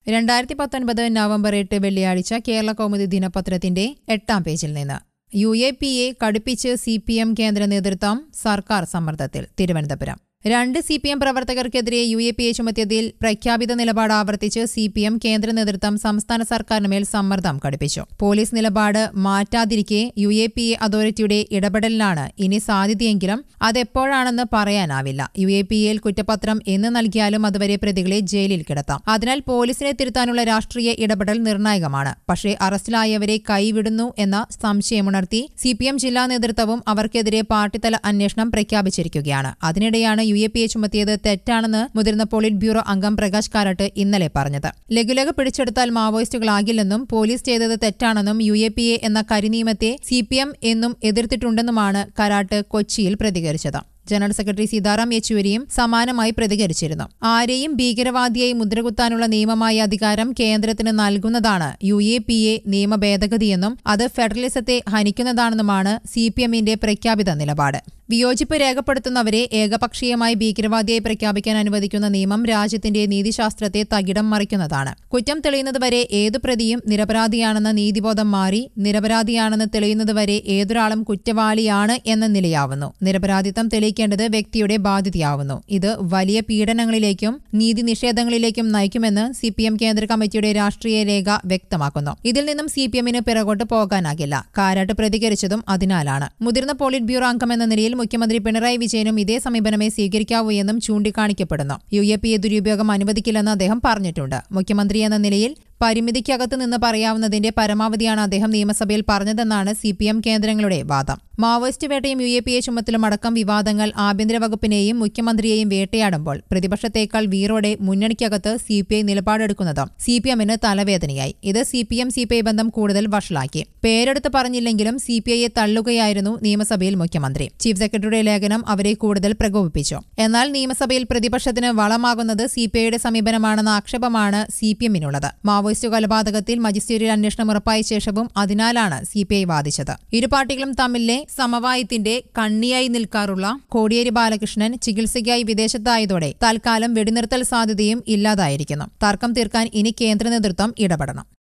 രണ്ടായിരത്തി പത്തൊൻപത് നവംബർ എട്ട് വെള്ളിയാഴ്ച കേരള കൗമുദി ദിനപത്രത്തിന്റെ എട്ടാം പേജിൽ നിന്ന് യു എ പി എ കടുപ്പിച്ച് സി പി എം കേന്ദ്ര നേതൃത്വം സർക്കാർ സമ്മർദ്ദത്തിൽ തിരുവനന്തപുരം രണ്ട് സി പി എം പ്രവർത്തകർക്കെതിരെ യു എ പി എ ചുമത്തിയതിൽ പ്രഖ്യാപിത നിലപാട് ആവർത്തിച്ച് സി പി എം കേന്ദ്ര നേതൃത്വം സംസ്ഥാന സർക്കാരിന് മേൽ സമ്മർദ്ദം കടുപ്പിച്ചു പോലീസ് നിലപാട് മാറ്റാതിരിക്കെ യു എ പി എ അതോറിറ്റിയുടെ ഇടപെടലിനാണ് ഇനി സാധ്യതയെങ്കിലും അതെപ്പോഴാണെന്ന് പറയാനാവില്ല യു എ പി എയിൽ കുറ്റപത്രം എന്ന് നൽകിയാലും അതുവരെ പ്രതികളെ ജയിലിൽ കിടത്താം അതിനാൽ പോലീസിനെ തിരുത്താനുള്ള രാഷ്ട്രീയ ഇടപെടൽ നിർണായകമാണ് പക്ഷേ അറസ്റ്റിലായവരെ കൈവിടുന്നു എന്ന സംശയമുണർത്തി സി പി എം ജില്ലാ നേതൃത്വവും അവർക്കെതിരെ പാർട്ടിതല അന്വേഷണം പ്രഖ്യാപിച്ചിരിക്കുകയാണ് അതിനിടെയാണ് യു എ പി എ ചുമത്തിയത് തെറ്റാണെന്ന് മുതിർന്ന പോളിറ്റ് ബ്യൂറോ അംഗം പ്രകാശ് കാരാട്ട് ഇന്നലെ പറഞ്ഞത് ലഘുലഘ പിടിച്ചെടുത്താൽ മാവോയിസ്റ്റുകളാകില്ലെന്നും പോലീസ് ചെയ്തത് തെറ്റാണെന്നും യു എ പി എ എന്ന കരിനിയമത്തെ സി പി എം എന്നും എതിർത്തിട്ടുണ്ടെന്നുമാണ് കാരാട്ട് കൊച്ചിയിൽ പ്രതികരിച്ചത് ജനറൽ സെക്രട്ടറി സീതാറാം യെച്ചൂരിയും സമാനമായി പ്രതികരിച്ചിരുന്നു ആരെയും ഭീകരവാദിയായി മുദ്രകുത്താനുള്ള നിയമമായ അധികാരം കേന്ദ്രത്തിന് നൽകുന്നതാണ് യു എ പി എ നിയമ ഭേദഗതിയെന്നും അത് ഫെഡറലിസത്തെ ഹനിക്കുന്നതാണെന്നുമാണ് സി പി എമ്മിന്റെ പ്രഖ്യാപിത നിലപാട് വിയോജിപ്പ് രേഖപ്പെടുത്തുന്നവരെ ഏകപക്ഷീയമായി ഭീകരവാദിയായി പ്രഖ്യാപിക്കാൻ അനുവദിക്കുന്ന നിയമം രാജ്യത്തിന്റെ നീതിശാസ്ത്രത്തെ തകിടം മറിക്കുന്നതാണ് കുറ്റം തെളിയുന്നതുവരെ ഏതു പ്രതിയും നിരപരാധിയാണെന്ന നീതിബോധം മാറി നിരപരാധിയാണെന്ന് തെളിയുന്നതുവരെ ഏതൊരാളും കുറ്റവാളിയാണ് എന്ന നിലയാവുന്നു നിരപരാധിത്വം തെളിയിക്കേണ്ടത് വ്യക്തിയുടെ ബാധ്യതയാവുന്നു ഇത് വലിയ പീഡനങ്ങളിലേക്കും നീതി നിഷേധങ്ങളിലേക്കും നയിക്കുമെന്ന് സി പി എം കേന്ദ്ര കമ്മിറ്റിയുടെ രാഷ്ട്രീയ രേഖ വ്യക്തമാക്കുന്നു ഇതിൽ നിന്നും സി പി എമ്മിന് പിറകോട്ട് പോകാനാകില്ല കാരാട്ട് പ്രതികരിച്ചതും അതിനാലാണ് മുതിർന്ന പോളിറ്റ് ബ്യൂറോ അംഗമെന്ന നിലയിൽ മുഖ്യമന്ത്രി പിണറായി വിജയനും ഇതേ സമീപനമേ സ്വീകരിക്കാവൂ എന്നും ചൂണ്ടിക്കാണിക്കപ്പെടുന്നു യു എ പി എ ദുരുപയോഗം അനുവദിക്കില്ലെന്ന് അദ്ദേഹം പറഞ്ഞിട്ടുണ്ട് മുഖ്യമന്ത്രി എന്ന നിലയിൽ പരിമിതിക്കകത്ത് നിന്ന് പറയാവുന്നതിന്റെ പരമാവധിയാണ് അദ്ദേഹം നിയമസഭയിൽ പറഞ്ഞതെന്നാണ് സി പി എം കേന്ദ്രങ്ങളുടെ വാദം മാവോയിസ്റ്റ് വേട്ടയും യു എ പി എ ചുമത്തലും അടക്കം വിവാദങ്ങൾ ആഭ്യന്തര വകുപ്പിനെയും മുഖ്യമന്ത്രിയെയും വേട്ടയാടുമ്പോൾ പ്രതിപക്ഷത്തേക്കാൾ വീറോടെ മുന്നണിക്കകത്ത് സി പി ഐ നിലപാടെടുക്കുന്നതും സി പി എമ്മിന് തലവേദനയായി ഇത് C P M C P I ബന്ധം കൂടുതൽ വഷളാക്കി പേരെടുത്ത് പറഞ്ഞില്ലെങ്കിലും സി പി ഐയെ തള്ളുകയായിരുന്നു നിയമസഭയിൽ മുഖ്യമന്ത്രി ചീഫ് സെക്രട്ടറിയുടെ ലേഖനം അവരെ കൂടുതൽ പ്രകോപിപ്പിച്ചു എന്നാൽ നിയമസഭയിൽ പ്രതിപക്ഷത്തിന് വളമാകുന്നത് സി പി ഐയുടെ സമീപനമാണെന്ന ആക്ഷേപമാണ് സി പി എമ്മിനുള്ളത് മാവോയിസ്റ്റ് കൊലപാതകത്തിൽ മജിസ്ട്രേറ്റിയൽ അന്വേഷണം ഉറപ്പായ ശേഷവും അതിനാലാണ് സി പി ഐ വാദിച്ചത് ഇരു പാർട്ടികളും തമ്മിലെ സമവായത്തിന്റെ കണ്ണിയായി നിൽക്കാറുള്ള കോടിയേരി ബാലകൃഷ്ണൻ ചികിത്സയ്ക്കായി വിദേശത്തായതോടെ തൽക്കാലം വെടിനിർത്തൽ സാധ്യതയും ഇല്ലാതായിരിക്കുന്നു തർക്കം തീർക്കാൻ ഇനി കേന്ദ്ര നേതൃത്വം ഇടപെടണം